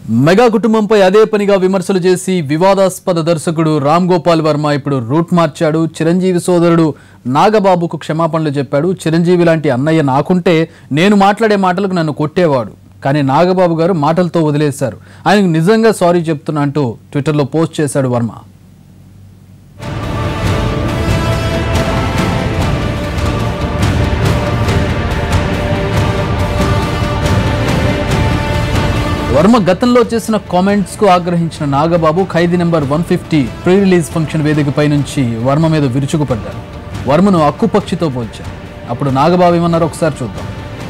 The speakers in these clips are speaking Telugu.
మెగా కుటుంబంపై అదే పనిగా విమర్శలు చేసి వివాదాస్పద దర్శకుడు రామ్ గోపాల్ వర్మ ఇప్పుడు రూట్ మార్చాడు చిరంజీవి సోదరుడు నాగబాబుకు క్షమాపణలు చెప్పాడు చిరంజీవి లాంటి అన్నయ్య నాకుంటే నేను మాట్లాడే మాటలకు నన్ను కొట్టేవాడు కానీ నాగబాబు గారు మాటలతో వదిలేశారు ఆయనకు నిజంగా సారీ చెప్తున్నా అంటూ ట్విట్టర్లో పోస్ట్ చేశాడు వర్మ వర్మ గతంలో చేసిన కామెంట్స్ కు ఆగ్రహించిన Nagababu Khaidi number one fifty pre release function వేదికపై నుంచి వర్మ మీద విరుచుకుపడ్డారు వర్మను అక్కుపక్షితో పోల్చారు అప్పుడు నాగబాబు ఏమన్నారో ఒకసారి చూద్దాం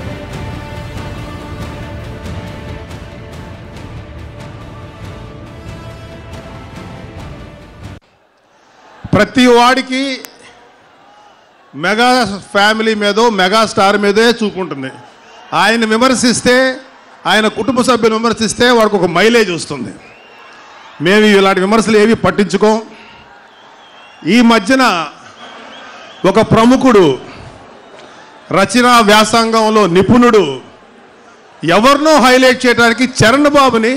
ప్రతి వాడికి మెగా ఫ్యామిలీ మీదో మెగా స్టార్ మీదే చూపుంటుంది ఆయన విమర్శిస్తే ఆయన కుటుంబ సభ్యులు విమర్శిస్తే వాడికి ఒక మైలేజ్ వస్తుంది మేము ఇలాంటి విమర్శలు ఏవి పట్టించుకోం ఈ మధ్యన ఒక ప్రముఖుడు రచనా వ్యాసంగంలో నిపుణుడు ఎవరినో హైలైట్ చేయడానికి చరణ్ బాబుని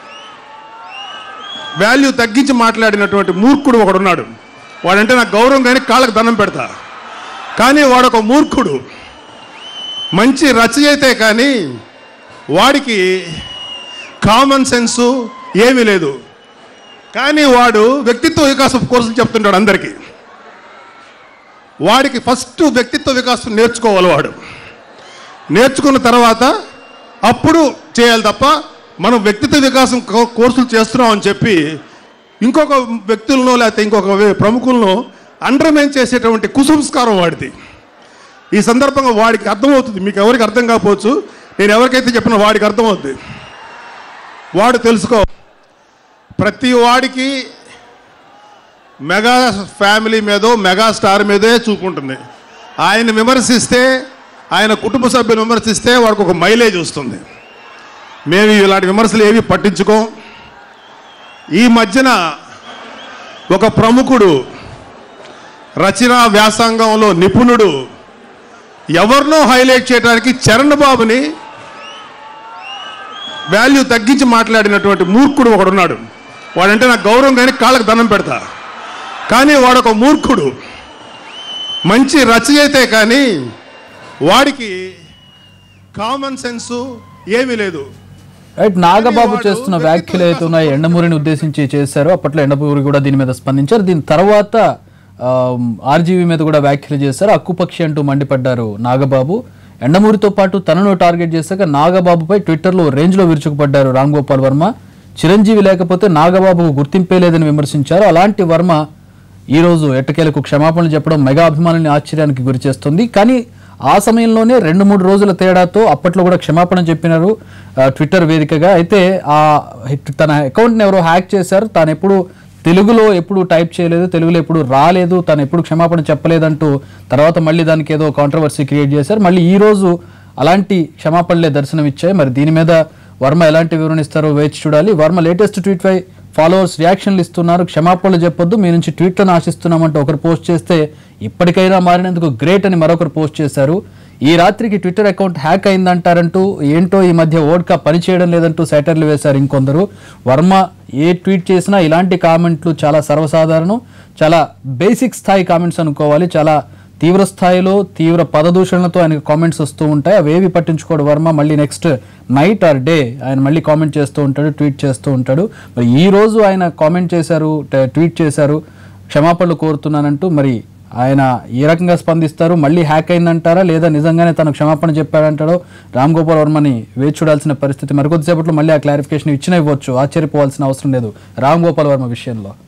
వాల్యూ తగ్గించి మాట్లాడినటువంటి మూర్ఖుడు ఒకడున్నాడు వాడంటే నాకు గౌరవం కానీ కాళ్ళకు దండం పెడతా కానీ వాడొక మూర్ఖుడు మంచి రచయితే కానీ వాడికి కామన్ సెన్సు ఏమీ లేదు కానీ వాడు వ్యక్తిత్వ వికాసం కోర్సులు చెప్తుంటాడు అందరికీ వాడికి ఫస్ట్ వ్యక్తిత్వ వికాసం నేర్చుకోవాలి వాడు నేర్చుకున్న తర్వాత అప్పుడు చేయాలి తప్ప మనం వ్యక్తిత్వ వికాసం కో- కోర్సులు చేస్తున్నాం అని చెప్పి ఇంకొక వ్యక్తులను లేకపోతే ఇంకొక వే- ప్రముఖులను అండర్మైన్ చేసేటువంటి కుసంస్కారం వాడిది ఈ సందర్భంగా వాడికి అర్థమవుతుంది మీకు ఎవరికి అర్థం కాకపోవచ్చు నేను ఎవరికైతే చెప్పినా వాడికి అర్థమవుతుంది వాడు తెలుసుకో ప్రతి వాడికి మెగా ఫ్యామిలీ మీదో మెగా స్టార్ మీదే చూపుంటుంది ఆయన విమర్శిస్తే ఆయన కుటుంబ సభ్యులు విమర్శిస్తే వాడికి ఒక మైలేజ్ వస్తుంది మేము ఇలాంటి విమర్శలు ఏవి పట్టించుకోం ఈ మధ్యన ఒక ప్రముఖుడు రచనా వ్యాసంగంలో నిపుణుడు ఎవరినో హైలైట్ చేయడానికి చరణ్ బాబుని వాల్యూ తగ్గించి మాట్లాడినటువంటి మూర్ఖుడు ఒకడున్నాడు వాడంటే నాకు గౌరవం కానీ కాళ్ళకు దండం పెడతా కానీ వాడొక మూర్ఖుడు మంచి రచయితే కానీ వాడికి కామన్ సెన్సు ఏమీ లేదు రైట్ నాగబాబు వాడు చేస్తున్న వ్యక్తిత్వ వ్యాఖ్యలు అయితే ఉన్నాయి ఎండమూరిని ఉద్దేశించి చేశారు అప్పట్లో ఎండమూరి కూడా దీని మీద స్పందించారు దీని తర్వాత ఆర్జీవీ మీద కూడా వ్యాఖ్యలు చేశారు అక్కుపక్షి అంటూ మండిపడ్డారు నాగబాబు ఎండమూరితో పాటు తనను టార్గెట్ చేశాక నాగబాబుపై ట్విట్టర్లో రేంజ్లో విరుచుకుపడ్డారు రామ్ గోపాల్ వర్మ చిరంజీవి లేకపోతే నాగబాబుకు గుర్తింపే లేదని విమర్శించారు అలాంటి వర్మ ఈ రోజు ఎట్టకేలకు క్షమాపణలు చెప్పడం మెగా అభిమానుల్ని ఆశ్చర్యానికి గురి చేస్తుంది కానీ ఆ సమయంలోనే రెండు మూడు రోజుల తేడాతో అప్పట్లో కూడా క్షమాపణ చెప్పినారు ఆ, ట్విట్టర్ వేదికగా అయితే ఆ హిట్- తన అకౌంట్ని ఎవరో హ్యాక్ చేశారు తాను ఎప్పుడు తెలుగులో ఎప్పుడు టైప్ చేయలేదు తెలుగులో ఎప్పుడు రాలేదు తను ఎప్పుడు క్షమాపణ చెప్పలేదంటూ తర్వాత మళ్ళీ దానికి ఏదో కాంట్రవర్సీ క్రియేట్ చేశారు మళ్ళీ ఈ రోజు అలాంటి క్షమాపణలే దర్శనం ఇచ్చాయి మరి దీని మీద వర్మ ఎలాంటి వివరణ ఇస్తారో వేచి చూడాలి వర్మ లేటెస్ట్ ట్వీట్ పై ఫాలోవర్స్ రియాక్షన్లు ఇస్తున్నారు క్షమాపణలు చెప్పొద్దు మీ నుంచి ట్వీట్లను ఆశిస్తున్నామంటూ ఒకరు పోస్ట్ చేస్తే ఇప్పటికైనా మారినందుకు గ్రేట్ అని మరొకరు పోస్ట్ చేశారు ఈ రాత్రికి ట్విట్టర్ అకౌంట్ హ్యాక్ అయిందంటారంటూ ఏంటో ఈ మధ్య ఓడ్కా పనిచేయడం లేదంటూ సెటర్లు వేశారు ఇంకొందరు వర్మ ఏ ట్వీట్ చేసినా ఇలాంటి కామెంట్లు చాలా సర్వసాధారణం చాలా బేసిక్ స్థాయి కామెంట్స్ అనుకోవాలి చాలా తీవ్ర స్థాయిలో తీవ్ర పదదూషణలతో ఆయనకు కామెంట్స్ వస్తూ ఉంటాయి అవేవి పట్టించుకోడు వర్మ మళ్ళీ నెక్స్ట్ నైట్ ఆర్ డే ఆయన మళ్ళీ కామెంట్ చేస్తూ ఉంటాడు ట్వీట్ చేస్తూ ఉంటాడు మరి ఈ రోజు ఆయన కామెంట్ చేశారు ట- ట్వీట్ చేశారు క్షమాపణలు కోరుతున్నానంటూ మరి ఆయన ఏ రకంగా స్పందిస్తారు మళ్ళీ హ్యాక్ అయిందంటారా లేదా నిజంగానే తను క్షమాపణ చెప్పాడంటాడో రామ్ గోపాల్ వర్మని వేచి చూడాల్సిన పరిస్థితి మరికొద్దిసేపట్లో మళ్ళీ ఆ క్లారిఫికేషన్ ఇచ్చిన ఇవ్వచ్చు ఆశ్చర్యపోవాల్సిన అవసరం లేదు రామ్ గోపాల్ వర్మ విషయంలో